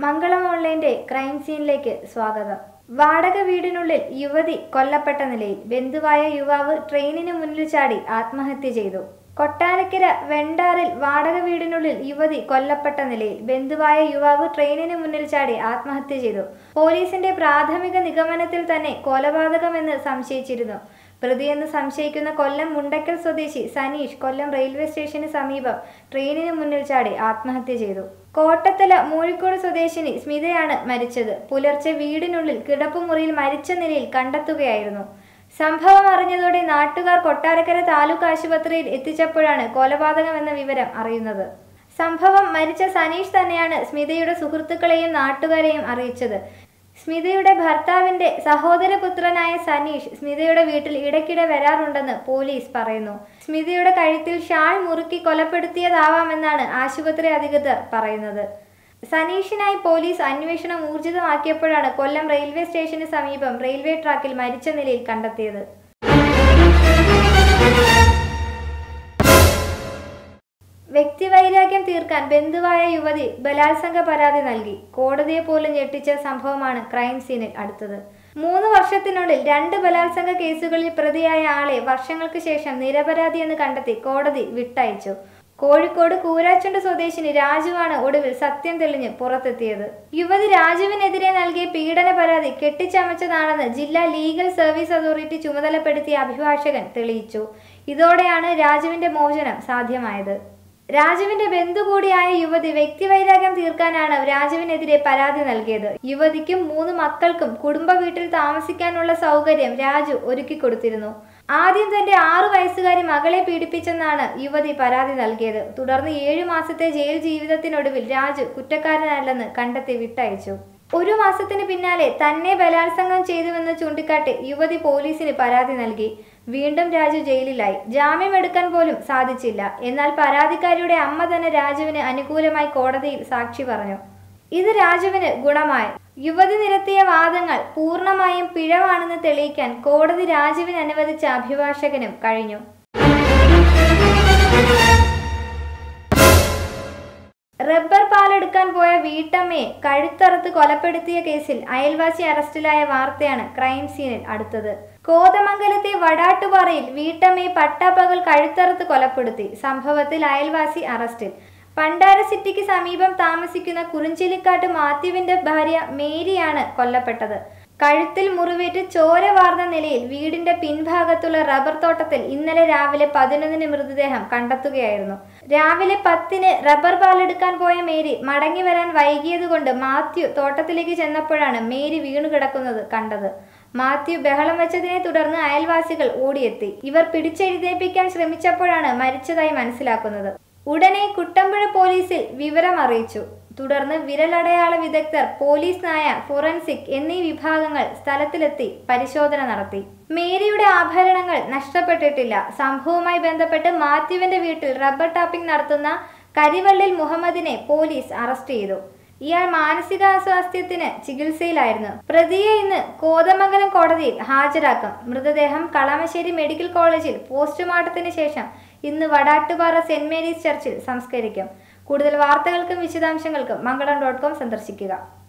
മംഗളം ഓൺലൈന്റെ crime സീനിലേക്ക് സ്വാഗതം വാടക വീടിനുള്ളിൽ യുവതി കൊല്ലപ്പെട്ട നിലയിൽ ബന്ധുവായ യുവാവ് ട്രെയിനിന് മുന്നിൽ ചാടി ആത്മഹത്യ ചെയ്തു കൊട്ടാരക്കര വെണ്ടാറിൽ വാടക വീടിനുള്ളിൽ യുവതി കൊല്ലപ്പെട്ട നിലയിൽ ബന്ധുവായ യുവാവ് ട്രെയിനിന് മുന്നിൽ ചാടി ആത്മഹത്യ ചെയ്തു പോലീസിന്റെ പ്രാഥമിക നിഗമനത്തിൽ തന്നെ കൊലപാതകമെന്ന് സംശയിച്ചിരുന്നു പ്രതിയെന്ന് സംശയിക്കുന്ന കൊല്ലം മുണ്ടക്കൽ സ്വദേശി സനീഷ് കൊല്ലം റെയിൽവേ സ്റ്റേഷന് സമീപം ട്രെയിനിന് മുന്നിൽ ചാടി ആത്മഹത്യ ചെയ്തു കോട്ടത്തല മൂഴിക്കോട് സ്വദേശിനി സ്മിതയാണ് മരിച്ചത് പുലർച്ചെ വീടിനുള്ളിൽ കിടപ്പുമുറിയിൽ മരിച്ച നിലയിൽ കണ്ടെത്തുകയായിരുന്നു സംഭവം അറിഞ്ഞതോടെ നാട്ടുകാർ കൊട്ടാരക്കര താലൂക്ക് ആശുപത്രിയിൽ എത്തിച്ചപ്പോഴാണ് കൊലപാതകം എന്ന വിവരം അറിയുന്നത് സംഭവം മരിച്ച സനീഷ് തന്നെയാണ് സ്മിതയുടെ സുഹൃത്തുക്കളെയും നാട്ടുകാരെയും അറിയിച്ചത് സ്മിതയുടെ ഭർത്താവിന്റെ സഹോദരപുത്രനായ സനീഷ് സ്മിതയുടെ വീട്ടിൽ ഇടയ്ക്കിടെ വരാറുണ്ടെന്ന് പോലീസ് പറയുന്നു സ്മിതയുടെ കഴുത്തിൽ ഷാൾ മുറുക്കി കൊലപ്പെടുത്തിയതാവാമെന്നാണ് ആശുപത്രി അധികൃതർ പറയുന്നത് സനീഷിനായി പോലീസ് അന്വേഷണം ഊർജിതമാക്കിയപ്പോഴാണ് കൊല്ലം റെയിൽവേ സ്റ്റേഷന് സമീപം റെയിൽവേ ട്രാക്കിൽ മരിച്ച നിലയിൽ കണ്ടെത്തിയത് വ്യക്തിവൈരാഗ്യം തീർക്കാൻ ബന്ധുവായ യുവതി ബലാത്സംഗ പരാതി നൽകി കോടതിയെ പോലും ഞെട്ടിച്ച സംഭവമാണ് ക്രൈം സീനിൽ അടുത്തത് മൂന്ന് വർഷത്തിനുള്ളിൽ രണ്ട് ബലാത്സംഗ കേസുകളിൽ പ്രതിയായ ആളെ വർഷങ്ങൾക്ക് ശേഷം നിരപരാധി എന്ന് കണ്ടെത്തി കോടതി വിട്ടയച്ചു കോഴിക്കോട് കൂരാച്ചുണ്ട് സ്വദേശിനി രാജുവാണ് ഒടുവിൽ സത്യം തെളിഞ്ഞ് പുറത്തെത്തിയത് യുവതി രാജുവിനെതിരെ നൽകിയ പീഡന പരാതി കെട്ടിച്ചമച്ചതാണെന്ന് ജില്ലാ ലീഗൽ സർവീസ് അതോറിറ്റി ചുമതലപ്പെടുത്തിയ അഭിഭാഷകൻ തെളിയിച്ചു ഇതോടെയാണ് രാജുവിന്റെ മോചനം സാധ്യമായത് രാജുവിന്റെ ബന്ധു കൂടിയായ യുവതി വ്യക്തിവൈരാഗ്യം തീർക്കാനാണ് രാജുവിനെതിരെ പരാതി നൽകിയത് യുവതിക്കും മൂന്ന് മക്കൾക്കും കുടുംബ വീട്ടിൽ താമസിക്കാനുള്ള സൗകര്യം രാജു ഒരുക്കി കൊടുത്തിരുന്നു ആദ്യം തന്റെ ആറു വയസ്സുകാരി മകളെ പീഡിപ്പിച്ചെന്നാണ് യുവതി പരാതി നൽകിയത് തുടർന്ന് ഏഴു മാസത്തെ ജയിൽ ജീവിതത്തിനൊടുവിൽ രാജു കുറ്റക്കാരനല്ലെന്ന് കണ്ടെത്തി വിട്ടയച്ചു ഒരു മാസത്തിന് പിന്നാലെ തന്നെ ബലാത്സംഗം ചെയ്തുവെന്ന് ചൂണ്ടിക്കാട്ടി യുവതി പോലീസിന് പരാതി നൽകി വീണ്ടും രാജു ജയിലിലായി ജാമ്യമെടുക്കാൻ പോലും സാധിച്ചില്ല എന്നാൽ പരാതിക്കാരിയുടെ അമ്മ തന്നെ രാജുവിന് അനുകൂലമായി കോടതിയിൽ സാക്ഷി പറഞ്ഞു ഇത് രാജുവിന് ഗുണമായി യുവതി നിരത്തിയ വാദങ്ങൾ പൂർണ്ണമായും പിഴവാണെന്ന് തെളിയിക്കാൻ കോടതി രാജുവിന് അനുവദിച്ച അഭിഭാഷകനും കഴിഞ്ഞു റബ്ബർ പാലെടുക്കാൻ പോയ വീട്ടമ്മയെ കഴുത്തറുത്ത് കൊലപ്പെടുത്തിയ കേസിൽ അയൽവാസി അറസ്റ്റിലായ വാർത്തയാണ് ക്രൈം സീനിൽ അടുത്തത് കോതമംഗലത്തെ വടാട്ടുപാറയിൽ വീട്ടമ്മയെ പട്ടാപ്പകൽ കഴുത്തറുത്ത് കൊലപ്പെടുത്തി സംഭവത്തിൽ അയൽവാസി അറസ്റ്റിൽ പണ്ടാര സിറ്റിക്ക് സമീപം താമസിക്കുന്ന കുറിഞ്ചിലിക്കാട്ട് മാത്യുവിന്റെ ഭാര്യ മേരിയാണ് കൊല്ലപ്പെട്ടത് കഴുത്തിൽ മുറിവേറ്റ് ചോര വാർന്ന നിലയിൽ വീടിന്റെ പിൻഭാഗത്തുള്ള റബ്ബർ തോട്ടത്തിൽ ഇന്നലെ രാവിലെ പതിനൊന്നിന് മൃതദേഹം കണ്ടെത്തുകയായിരുന്നു രാവിലെ പത്തിന് റബ്ബർ പാലെടുക്കാൻ പോയ മേരി മടങ്ങി വരാൻ വൈകിയതുകൊണ്ട് മാത്യു തോട്ടത്തിലേക്ക് ചെന്നപ്പോഴാണ് മേരി വീണു കിടക്കുന്നത് കണ്ടത് മാത്യു ബഹളം വെച്ചതിനെ തുടർന്ന് അയൽവാസികൾ ഓടിയെത്തി ഇവർ പിടിച്ചെഴുന്നേൽപ്പിക്കാൻ ശ്രമിച്ചപ്പോഴാണ് മരിച്ചതായി മനസ്സിലാക്കുന്നത് ഉടനെ കുട്ടമ്പുഴ പോലീസിൽ വിവരം അറിയിച്ചു തുടർന്ന് വിരലടയാള വിദഗ്ധർ പോലീസ് നായ ഫോറൻസിക് എന്നീ വിഭാഗങ്ങൾ സ്ഥലത്തിലെത്തി പരിശോധന നടത്തി മേരിയുടെ ആഭരണങ്ങൾ നഷ്ടപ്പെട്ടിട്ടില്ല സംഭവവുമായി ബന്ധപ്പെട്ട് മാത്യുവിന്റെ വീട്ടിൽ റബ്ബർ ടാപ്പിംഗ് നടത്തുന്ന കരിവള്ളിൽ മുഹമ്മദിനെ പോലീസ് അറസ്റ്റ് ചെയ്തു ഇയാൾ മാനസികാസ്വാസ്ഥ്യത്തിന് ചികിത്സയിലായിരുന്നു പ്രതിയെ ഇന്ന് കോതമംഗലം കോടതിയിൽ ഹാജരാക്കും മൃതദേഹം കളമശ്ശേരി മെഡിക്കൽ കോളേജിൽ പോസ്റ്റ്മോർട്ടത്തിന് ശേഷം ഇന്ന് വടാട്ടുപാറ സെന്റ് മേരീസ് ചർച്ചിൽ സംസ്കരിക്കും കൂടുതൽ വാർത്തകൾക്കും വിശദാംശങ്ങൾക്കും മംഗളം ഡോട്ട് കോം സന്ദർശിക്കുക